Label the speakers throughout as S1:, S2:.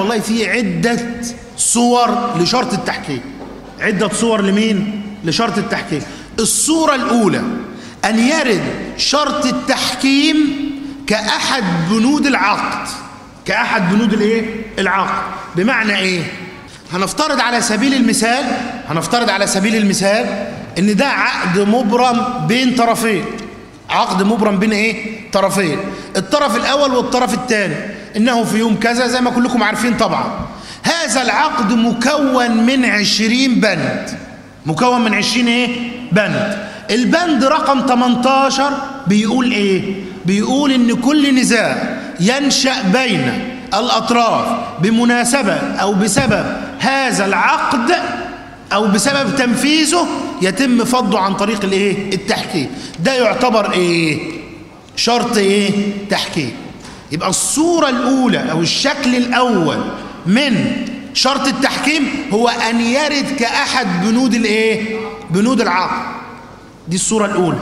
S1: والله في عدة صور لشرط التحكيم عدة صور لمين لشرط التحكيم الصورة الأولى أن يرد شرط التحكيم كأحد بنود العقد كأحد بنود الايه العقد بمعنى ايه هنفترض على سبيل المثال هنفترض على سبيل المثال ان ده عقد مبرم بين طرفين عقد مبرم بين ايه طرفين الطرف الاول والطرف الثاني انه في يوم كذا زي ما كلكم عارفين طبعا هذا العقد مكون من عشرين بند مكون من عشرين ايه بند البند رقم 18 بيقول ايه بيقول ان كل نزاع ينشأ بين الأطراف بمناسبة أو بسبب هذا العقد أو بسبب تنفيذه يتم فضه عن طريق الايه التحكيم ده يعتبر ايه شرط ايه تحكيم يبقى الصورة الأولى أو الشكل الأول من شرط التحكيم هو أن يرد كأحد بنود الايه بنود العقد دي الصورة الأولى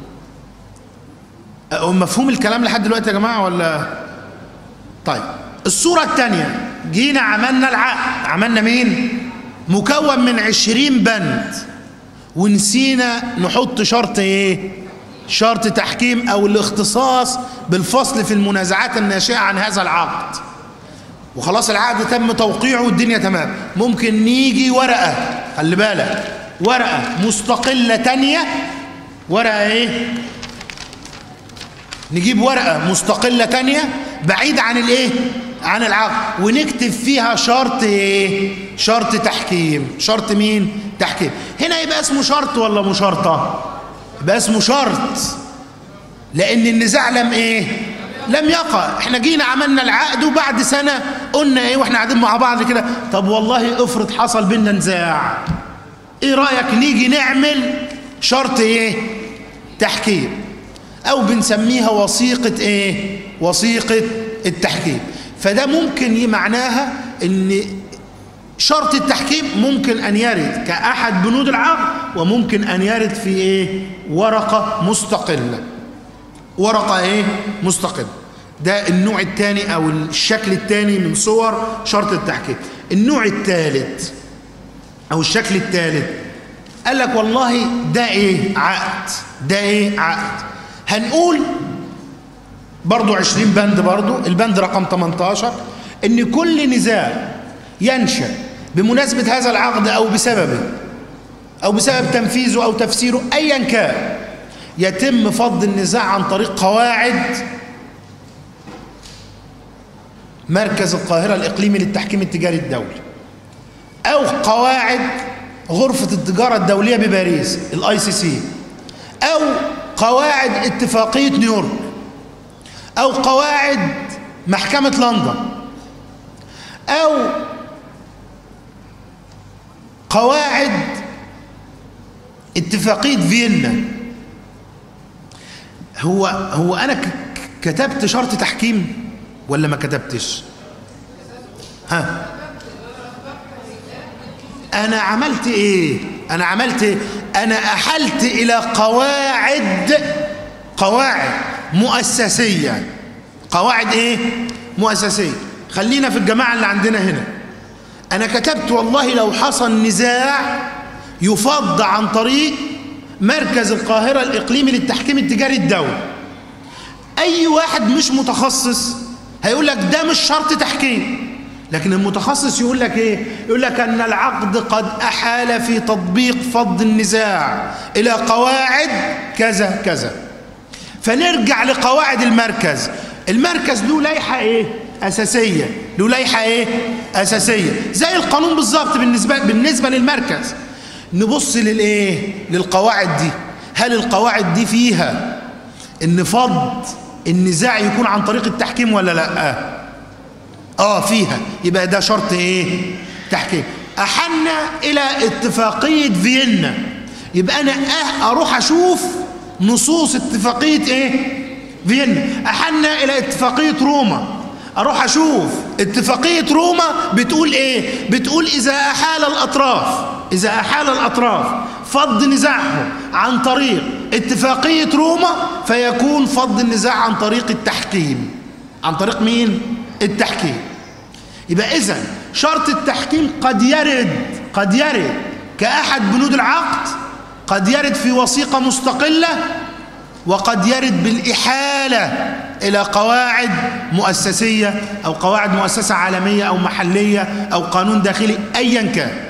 S1: مفهوم الكلام لحد دلوقتي يا جماعة ولا طيب الصورة الثانية جينا عملنا العقد عملنا مين مكون من عشرين بند ونسينا نحط شرط ايه شرط تحكيم او الاختصاص بالفصل في المنازعات الناشئة عن هذا العقد وخلاص العقد تم توقيعه والدنيا تمام ممكن نيجي ورقة خلي بالك ورقة مستقلة تانية ورقة ايه نجيب ورقة مستقلة تانية بعيد عن الايه عن العقد ونكتب فيها شرط ايه شرط تحكيم شرط مين تحكيم هنا يبقى اسمه شرط ولا مشارطة يبقى اسمه شرط لان النزاع لم ايه لم يقع احنا جينا عملنا العقد وبعد سنة قلنا ايه واحنا قاعدين مع بعض كده طب والله افرض حصل بينا نزاع ايه رأيك نيجي نعمل شرط ايه تحكيم او بنسميها وثيقة ايه وثيقة التحكيم فده ممكن معناها ان شرط التحكيم ممكن ان يرد كأحد بنود العقد وممكن ان يرد في ايه ورقة مستقلة ورقة ايه مستقلة ده النوع الثاني او الشكل الثاني من صور شرط التحكيم النوع الثالث او الشكل الثالث قال لك والله ده ايه عقد ده ايه عقد هنقول برضو عشرين بند برضو البند رقم 18 ان كل نزاع ينشأ بمناسبة هذا العقد او بسببه او بسبب تنفيذه او تفسيره ايا كان يتم فض النزاع عن طريق قواعد مركز القاهرة الإقليمي للتحكيم التجاري الدولي أو قواعد غرفة التجارة الدولية بباريس الاي سي سي أو قواعد اتفاقية نيويورك أو قواعد محكمة لندن أو قواعد اتفاقية فيينا هو هو أنا كتبت شرط تحكيم ولا ما كتبتش ها أنا عملت إيه أنا عملت إيه أنا أحلت إلى قواعد قواعد مؤسسية قواعد إيه مؤسسية خلينا في الجماعة اللي عندنا هنا أنا كتبت والله لو حصل نزاع يفض عن طريق مركز القاهرة الإقليمي للتحكيم التجاري الدولي أي واحد مش متخصص هيقول لك ده مش شرط تحكيم لكن المتخصص يقول لك ايه يقول لك ان العقد قد احال في تطبيق فض النزاع الى قواعد كذا كذا فنرجع لقواعد المركز المركز له لائحه ايه اساسيه له لائحه ايه اساسيه زي القانون بالظبط بالنسبه بالنسبه للمركز نبص للايه للقواعد دي هل القواعد دي فيها ان فض النزاع يكون عن طريق التحكيم ولا لا اه فيها يبقى ده شرط ايه تحكيم احنا الى اتفاقية فيينا يبقى انا أه اروح اشوف نصوص اتفاقية ايه فيينا احنا الى اتفاقية روما اروح اشوف اتفاقية روما بتقول ايه بتقول اذا احال الاطراف اذا احال الاطراف فض نزاعهم عن طريق اتفاقية روما فيكون فض النزاع عن طريق التحكيم عن طريق مين التحكيم يبقى إذا شرط التحكيم قد يرد قد يرد كأحد بنود العقد قد يرد في وثيقة مستقلة وقد يرد بالإحالة إلى قواعد مؤسسية أو قواعد مؤسسة عالمية أو محلية أو قانون داخلي أيا كان